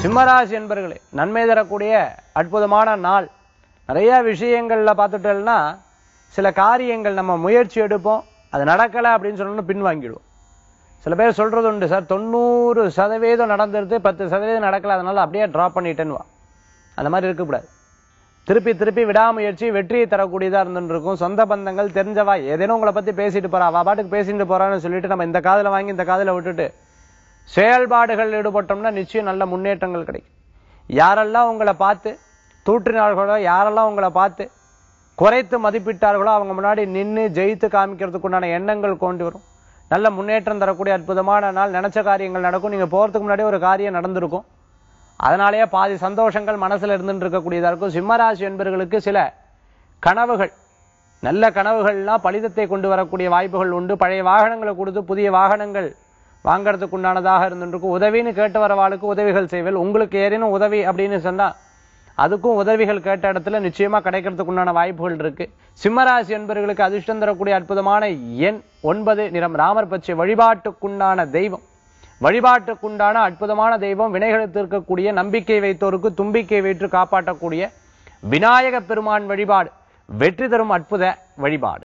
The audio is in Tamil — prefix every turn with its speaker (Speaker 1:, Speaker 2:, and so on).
Speaker 1: சிம்மராசி என்பர்களே நன்மை தரக்கூடிய அற்புதமான நாள் நிறைய விஷயங்கள்ல பார்த்துட்டோம்னா சில காரியங்கள் நம்ம முயற்சி எடுப்போம் அது நடக்கலை அப்படின்னு சொன்னோம்னா பின்வாங்கிடுவோம் சில பேர் சொல்றது உண்டு சார் தொண்ணூறு சதவீதம் நடந்துருது பத்து சதவீதம் நடக்கல அதனால அப்படியே ட்ராப் பண்ணிட்டேன்னு வா அந்த மாதிரி இருக்கக்கூடாது திருப்பி திருப்பி விடாமுயற்சி வெற்றியை தரக்கூடியதா இருந்துட்டு இருக்கும் சொந்த பந்தங்கள் தெரிஞ்சவா ஏதேனும் உங்களை பத்தி பேசிட்டு போறா அவ பாட்டுக்கு பேசிட்டு போறான்னு சொல்லிட்டு நம்ம இந்த காதுல வாங்கி இந்த காதுல விட்டுட்டு செயல்பாடுகள் ஈடுபட்டோம்னா நிச்சயம் நல்ல முன்னேற்றங்கள் கிடைக்கும் யாரெல்லாம் உங்களை பார்த்து தூற்றினார்களோ யாரெல்லாம் உங்களை பார்த்து குறைத்து மதிப்பிட்டார்களோ அவங்க முன்னாடி நின்று ஜெயித்து காமிக்கிறதுக்கு உண்டான எண்ணங்கள் கொண்டு வரும் நல்ல முன்னேற்றம் தரக்கூடிய அற்புதமான நாள் நினைச்ச காரியங்கள் நடக்கும் நீங்க போறதுக்கு முன்னாடி ஒரு காரியம் நடந்திருக்கும் அதனாலேயே பாதி சந்தோஷங்கள் மனசுல இருந்துட்டு இருக்கக்கூடியதா இருக்கும் சிம்மராசி என்பவர்களுக்கு சில கனவுகள் நல்ல கனவுகள்லாம் பலிதத்தை கொண்டு வரக்கூடிய வாய்ப்புகள் உண்டு பழைய வாகனங்களை கொடுத்து புதிய வாகனங்கள் வாங்கறதுக்கு உண்டானதாக இருந்துருக்கும் உதவின்னு கேட்டு வரவாளுக்கு உதவிகள் செய்வல் உங்களுக்கு ஏதேனும் உதவி அப்படின்னு சொன்னா அதுக்கும் உதவிகள் கேட்ட இடத்துல நிச்சயமா கிடைக்கிறதுக்கு உண்டான வாய்ப்புகள் இருக்கு சிம்மராசி என்பவர்களுக்கு அதிர்ஷ்டம் தரக்கூடிய அற்புதமான எண் ஒன்பது நிறம் ராமர் பச்சை வழிபாட்டுக்குண்டான தெய்வம் வழிபாட்டுக்குண்டான அற்புதமான தெய்வம் வினைகளை தீர்க்கக்கூடிய நம்பிக்கை வைத்தோருக்கு தும்பிக்கை வைத்து காப்பாற்றக்கூடிய விநாயக பெருமான் வழிபாடு வெற்றி தரும் அற்புத வழிபாடு